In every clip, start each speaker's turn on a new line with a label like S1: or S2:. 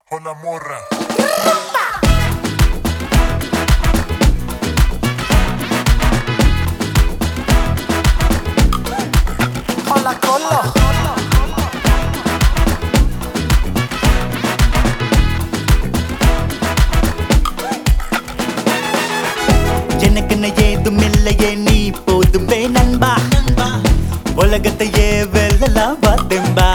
S1: con la morra.
S2: Hola, colo.
S3: எனக்குன்னு ஏதும் இல்லையே நீ போதுமே நண்பா உலகத்தையே வெல்லலாம் வாத்தெம்பா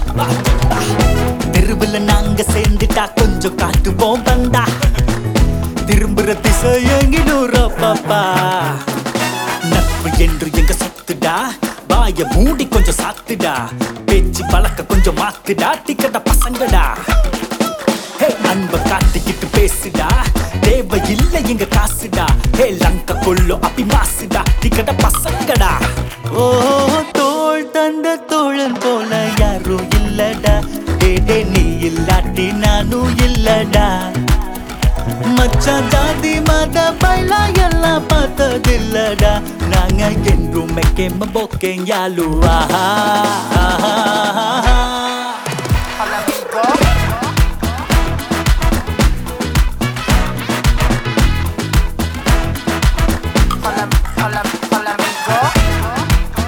S3: தெருவில் நாங்க சேர்ந்துட்டா கொஞ்சம் காட்டுவோம் வந்தா திரும்புற திசை எங்கிடும் பாப்பா நட்பு என்று எங்க சத்துடா வாய மூடி கொஞ்சம் சாத்துடா பேச்சு பழக்க கொஞ்சம் மாத்துடா டிக்கெட்ட பசங்கடா ஹே அன்ப காட்டிக்கிட்டு பேசுடா தேவை இல்ல எங்க காசுடா ஹே லங்க கொள்ளு அப்படி மாசுடா டிக்கெட்ட பசங்கடா ஓ தோள் தந்த தோழன் போல யாரும் இல்லடா டே டே நீ இல்லாட்டி நானும் இல்லடா மச்சான் ஜாதி மத பைலா எல்லாம் பார்த்ததில்லடா நாங்க என்றும் மெக்கேம போக்கேன் யாலுவா
S2: Hola, amigo. Hola, hola, hola, amigo.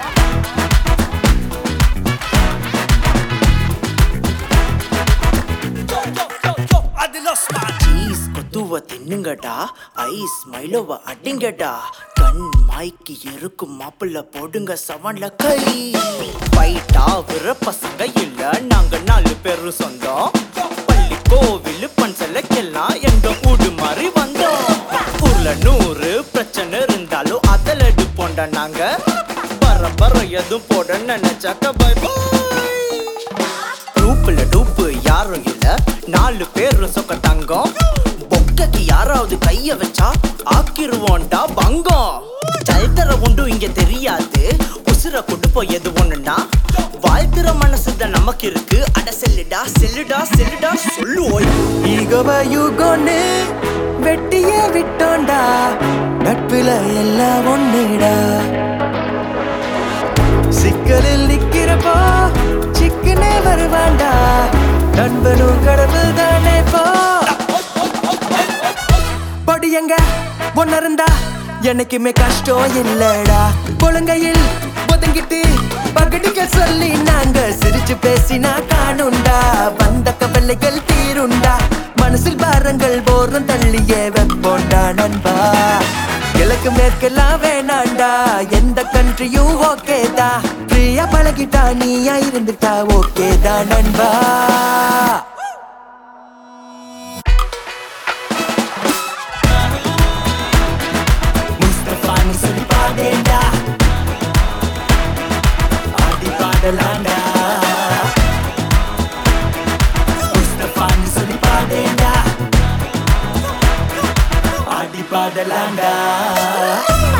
S4: Cheese கொத்துவ தின்னுங்கடா ஐஸ் மைலோவ அடிங்கடா கண் மாய்க்கு இருக்கும் மாப்பிள்ள போடுங்க சவன்ல கை ஃபைட்டா விற பசங்க இல்ல நாங்க நாலு பேரும் சொந்தம் பள்ளி கோவில் பன்சலைக்கெல்லாம் எங்க ஊடு மாதிரி வந்தோம் ஊர்ல நூறு பிரச்சனை இருந்தாலும் அதில் எடுப்போண்டா நாங்க பர பர எதுவும் போட நினைச்சாக்க பை பாய் குரூப்ல டூப்பு யாரும் இல்ல நாலு பேரும் சொக்க தங்கம் பொக்கைக்கு யாராவது கைய வச்சா ஆக்கிருவோண்டா பங்கம் சரித்திர உண்டு இங்க தெரியாது உசுர கொடுப்போம் எது ஒண்ணுன்னா வாழ்த்துற மனசுதான் நமக்கு இருக்கு அட செல்லுடா செல்லுடா செல்லுடா சொல்லுவோய்
S5: ஈகோவ யூகோன்னு வெட்டியே விட்டோண்டா நட்புல எல்லாம் ஒண்ணுடா சிக்கலில் நிக்கிறப்போ சிக்கனே வருவாண்டா நண்பனும் கடவுள் தானே போ படியங்க ஒன்னு இருந்தா எனக்குமே கஷ்டம் இல்லடா கொழுங்கையில் ஒதுங்கிட்டு பகடிக்க சொல்லி நாங்க சிரிச்சு பேசினா காணுண்டா வந்த கவலைகள் தீருண்டா மனசில் பாரங்கள் போரும் தள்ளியே வெப்போண்டா நண்பா கிழக்கு மேற்கெல்லாம் வேணாண்டா எந்த கண்ட்ரியும் ஓகேதா ஃப்ரீயா பழகிட்டா நீயா இருந்துட்டா ஓகேதா நண்பா
S3: முஸ்தபான்னு சொல்லி பாடேண்டா ஆடி பாடலாண்டா முஸ்தபான்னு சொல்லி பாடேண்டா ஆடி பாடலாண்டா